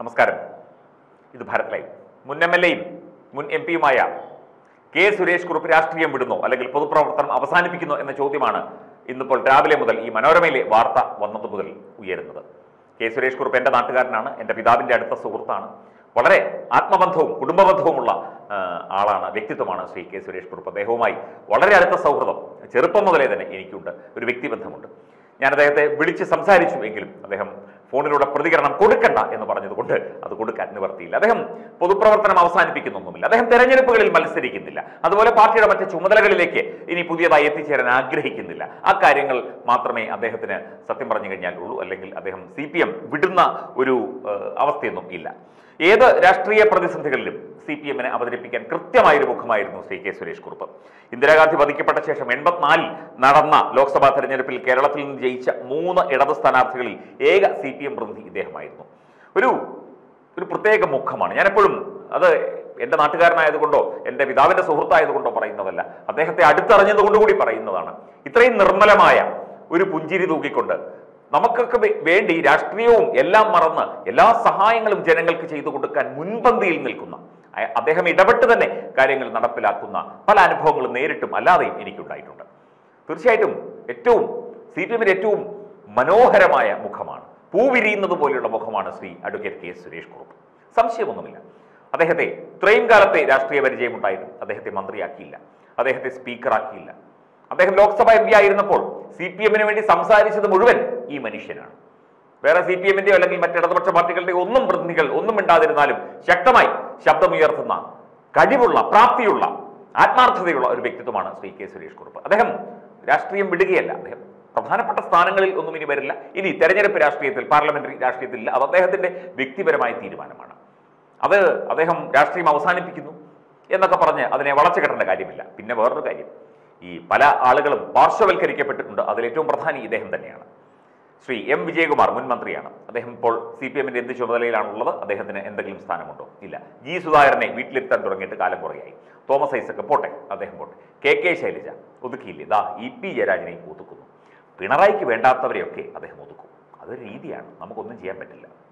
നമസ്കാരം ഇത് ഭാരത് ലൈവ് മുൻ എം എൽ എയും മുൻ എം പിയുമായ കെ സുരേഷ് കുറുപ്പ് രാഷ്ട്രീയം വിടുന്നോ അല്ലെങ്കിൽ പൊതുപ്രവർത്തനം അവസാനിപ്പിക്കുന്നോ എന്ന ചോദ്യമാണ് ഇന്നിപ്പോൾ രാവിലെ മുതൽ ഈ മനോരമയിലെ വാർത്ത വന്നത് മുതൽ ഉയരുന്നത് കെ സുരേഷ് കുറുപ്പ് എൻ്റെ നാട്ടുകാരനാണ് എൻ്റെ പിതാവിൻ്റെ അടുത്ത സുഹൃത്താണ് വളരെ ആത്മബന്ധവും കുടുംബബന്ധവുമുള്ള ആ, ആളാണ് വ്യക്തിത്വമാണ് ശ്രീ കെ സുരേഷ് കുറുപ്പ് അദ്ദേഹവുമായി വളരെ അടുത്ത സൗഹൃദം ചെറുപ്പം മുതലേ തന്നെ എനിക്കുണ്ട് ഒരു വ്യക്തിബന്ധമുണ്ട് ഞാൻ അദ്ദേഹത്തെ വിളിച്ച് സംസാരിച്ചു എങ്കിലും അദ്ദേഹം ഫോണിലൂടെ പ്രതികരണം കൊടുക്കണ്ട എന്ന് പറഞ്ഞതുകൊണ്ട് അത് കൊടുക്കാൻ നിവർത്തിയില്ല അദ്ദേഹം പൊതുപ്രവർത്തനം അവസാനിപ്പിക്കുന്നൊന്നുമില്ല അദ്ദേഹം തെരഞ്ഞെടുപ്പുകളിൽ മത്സരിക്കുന്നില്ല അതുപോലെ പാർട്ടിയുടെ മറ്റ് ചുമതലകളിലേക്ക് ഇനി പുതിയതായി എത്തിച്ചേരാൻ ആഗ്രഹിക്കുന്നില്ല ആ കാര്യങ്ങൾ മാത്രമേ അദ്ദേഹത്തിന് സത്യം പറഞ്ഞു കഴിഞ്ഞാൽ ഉള്ളൂ അല്ലെങ്കിൽ അദ്ദേഹം സി പി എം വിടുന്ന ഒരു ഏഹ്, അവസ്ഥയൊന്നും ഇല്ല ഏത് രാഷ്ട്രീയ പ്രതിസന്ധികളിലും സി പി എമ്മിനെ അവതരിപ്പിക്കാൻ കൃത്യമായൊരു മുഖമായിരുന്നു ശ്രീ കെ സുരേഷ് കുറുപ്പ് ഇന്ദിരാഗാന്ധി വധിക്കപ്പെട്ട ശേഷം എൺപത്തിനാലിൽ നടന്ന ലോക്സഭാ തെരഞ്ഞെടുപ്പിൽ കേരളത്തിൽ നിന്ന് ജയിച്ച മൂന്ന് ഇടത് സ്ഥാനാർത്ഥികളിൽ ഏക സി പി എം പ്രതിനിധി ഇദ്ദേഹമായിരുന്നു ഒരു ഒരു പ്രത്യേക മുഖമാണ് ഞാനെപ്പോഴും അത് എൻ്റെ നാട്ടുകാരനായതുകൊണ്ടോ എൻ്റെ പിതാവിൻ്റെ സുഹൃത്തായതുകൊണ്ടോ പറയുന്നതല്ല അദ്ദേഹത്തെ അടുത്തറിഞ്ഞതുകൊണ്ടുകൂടി പറയുന്നതാണ് ഇത്രയും നിർമ്മലമായ ഒരു പുഞ്ചിരി തൂക്കിക്കൊണ്ട് നമുക്കൊക്കെ വേ- വേണ്ടി രാഷ്ട്രീയവും എല്ലാം മറന്ന് എല്ലാ സഹായങ്ങളും ജനങ്ങൾക്ക് ചെയ്തു കൊടുക്കാൻ മുൻപന്തിയിൽ നിൽക്കുന്ന അയ- അദ്ദേഹം ഇടപെട്ട് തന്നെ കാര്യങ്ങൾ നടപ്പിലാക്കുന്ന പല അനുഭവങ്ങളും നേരിട്ടും അല്ലാതെയും എനിക്കുണ്ടായിട്ടുണ്ട് തീർച്ചയായിട്ടും ഏറ്റവും സി പി എമ്മിന്റെ ഏറ്റവും മനോഹരമായ മുഖമാണ് പൂവിരിയുന്നത് പോലെയുള്ള മുഖമാണ് ശ്രീ അഡ്വക്കേറ്റ് കെ സുരേഷ് കുറുപ്പ് സംശയമൊന്നുമില്ല അദ്ദേഹത്തെ ഇത്രയും കാലത്തെ രാഷ്ട്രീയ പരിചയമുണ്ടായിട്ടും അദ്ദേഹത്തെ മന്ത്രിയാക്കിയില്ല അദ്ദേഹത്തെ സ്പീക്കറാക്കിയില്ല അദ്ദേഹം ലോക്സഭ എം പി ആയിരുന്നപ്പോൾ സി പി എമ്മിന് വേണ്ടി സംസാരിച്ചത് മുഴുവൻ ഈ മനുഷ്യനാണ് വേറെ സി പി എമ്മിന്റെയോ അല്ലെങ്കിൽ മറ്റ് ഇടതുപക്ഷ പാർട്ടികളുടെയോ ഒന്നും പ്രതിനിധികൾ ഒന്നും മിണ്ടാതിരുന്നാലും ശക്തമായി ശബ്ദമുയർത്തുന്ന കഴിവുള്ള പ്രാപ്തിയുള്ള ആത്മാർത്ഥതയുള്ള ഒരു വ്യക്തിത്വമാണ് ശ്രീ കെ സുരേഷ് കുറുപ്പ് അദ്ദേഹം രാഷ്ട്രീയം വിടുകയല്ല അദ്ദേഹം പ്രധാനപ്പെട്ട സ്ഥാനങ്ങളിൽ ഒന്നും ഇനി വരില്ല ഇനി തെരഞ്ഞെടുപ്പ് രാഷ്ട്രീയത്തിൽ പാർലമെന്ററി രാഷ്ട്രീയത്തിൽ ഇല്ല അത് അദ്ദേഹത്തിന്റെ വ്യക്തിപരമായ തീരുമാനമാണ് അത് അദ്ദേഹം രാഷ്ട്രീയം അവസാനിപ്പിക്കുന്നു എന്നൊക്കെ പറഞ്ഞ് അതിനെ വളച്ചു കെട്ടേണ്ട കാര്യമില്ല പിന്നെ വേറൊരു കാര്യം ഈ പല ആളുകളും പാർശ്വവൽക്കരിക്കപ്പെട്ടിട്ടുണ്ട് അതിലേറ്റവും പ്രധാനി ഇദ്ദേഹം തന്നെയാണ് ശ്രീ എം വിജയകുമാർ മുൻ മന്ത്രിയാണ് അദ്ദേഹം ഇപ്പോൾ സി പി എമ്മിന്റെ എന്ത് ചുമതലയിലാണുള്ളത് അദ്ദേഹത്തിന് എന്തെങ്കിലും സ്ഥാനമുണ്ടോ ഇല്ല ജി സുധാകരനെ വീട്ടിലെത്താൻ തുടങ്ങിയിട്ട് കാലം കുറയായി തോമസ് ഐസക്ക് പോട്ടെ അദ്ദേഹം പോട്ടെ കെ കെ ശൈലജ ഒതുക്കിയില്ലേ ദാ ഇ പി ജയരാജനെയും ഒതുക്കുന്നു പിണറായിക്ക് വേണ്ടാത്തവരെയൊക്കെ അദ്ദേഹം ഒതുക്കും അതൊരു രീതിയാണ് നമുക്കൊന്നും ചെയ്യാൻ പറ്റില്ല